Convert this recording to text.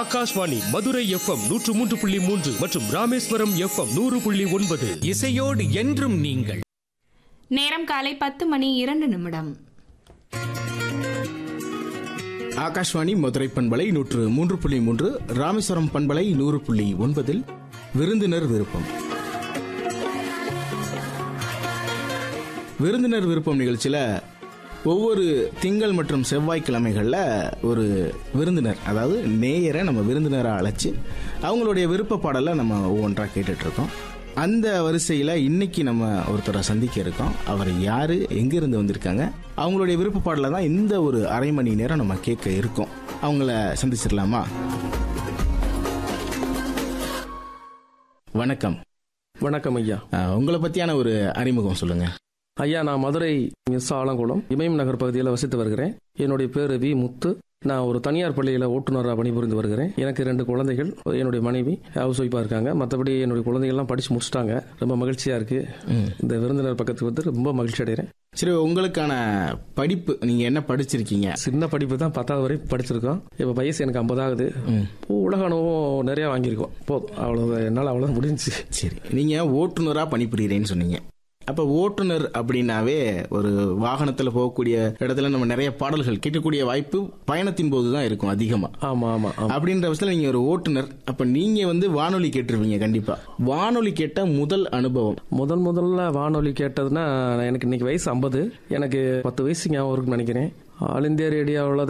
Akashvani Madurai FM நூற்று மூன்று புள்ளி மூன்று மற்றும் ராமேஸ்வரம் எஃப்எம் நூறு புள்ளி ஒன்பது இசையோடு என்றும் நீங்கள் நேரம் காலை பத்து மணி இரண்டு நிமிடம் ஆகாஷ்வாணி மதுரை பண்பலை நூற்று மூன்று புள்ளி மூன்று ராமேஸ்வரம் பண்பலை நூறு புள்ளி ஒன்பதில் விருந்தினர் விருப்பம் விருந்தினர் விருப்பம் நிகழ்ச்சியில ஒவ்வொரு திங்கள் மற்றும் செவ்வாய்க்கிழமைகளில் ஒரு விருந்தினர் அதாவது நேயரை நம்ம விருந்தினரை அழைச்சி அவங்களுடைய விருப்ப பாடலை நம்ம ஒவ்வொன்றா கேட்டுட்டு இருக்கோம் அந்த வரிசையில் இன்னைக்கு நம்ம ஒருத்தரை சந்திக்க இருக்கோம் அவர் யாரு எங்கிருந்து வந்திருக்காங்க அவங்களுடைய விருப்ப பாடலை தான் இந்த ஒரு அரை மணி நேரம் நம்ம கேட்க இருக்கோம் அவங்கள சந்திச்சிடலாமா வணக்கம் வணக்கம் ஐயா அஹ், உங்களை பத்தியான ஒரு அறிமுகம் சொல்லுங்க ஐயா நான் மதுரை எஸ் ஆலங்குளம் இமயம் நகர் பகுதியில் வசித்து வருகிறேன் என்னுடைய பேர் வி முத்து நான் ஒரு தனியார் பள்ளியில் ஓட்டுநராக பணிபுரிந்து வருகிறேன் எனக்கு ரெண்டு குழந்தைகள் என்னுடைய மனைவி ஹவுஸ் ஒய்ஃபாக இருக்காங்க மற்றபடி என்னுடைய குழந்தைகள்லாம் படித்து முடிச்சிட்டாங்க ரொம்ப மகிழ்ச்சியாக இருக்குது இந்த விருந்தினர் பக்கத்துக்கு வந்து ரொம்ப மகிழ்ச்சி அடைகிறேன் சரி உங்களுக்கான படிப்பு நீங்க என்ன படிச்சிருக்கீங்க சின்ன படிப்பு தான் பத்தாவது வரை படிச்சிருக்கோம் இப்போ வயசு எனக்கு ஐம்பதாகுது உலக அனுபவம் நிறையா வாங்கியிருக்கோம் போதும் அவ்வளோ என்னால் அவ்வளோ முடிஞ்சுச்சு சரி நீங்க ஓட்டுநரா பணிபுரியறேன்னு சொன்னீங்க அப்ப ஓட்டுநர் அப்படின்னாவே ஒரு வாகனத்துல போகக்கூடிய இடத்துல நம்ம நிறைய பாடல்கள் கேட்கக்கூடிய வாய்ப்பு பயணத்தின் போது தான் இருக்கும் அதிகமா ஆமாம் ஆமாம் ஆமாம் அப்படின்ற பட்சத்தில் நீங்க ஒரு ஓட்டுநர் அப்ப நீங்க வந்து வானொலி கேட்டிருப்பீங்க கண்டிப்பா வானொலி கேட்ட முதல் அனுபவம் முதல் முதல்ல வானொலி கேட்டதுன்னா எனக்கு இன்னைக்கு வயசு ஐம்பது எனக்கு பத்து வயசு ஞாபகம் இருக்குன்னு நினைக்கிறேன் ஆல் இந்தியா ரேடியோவில்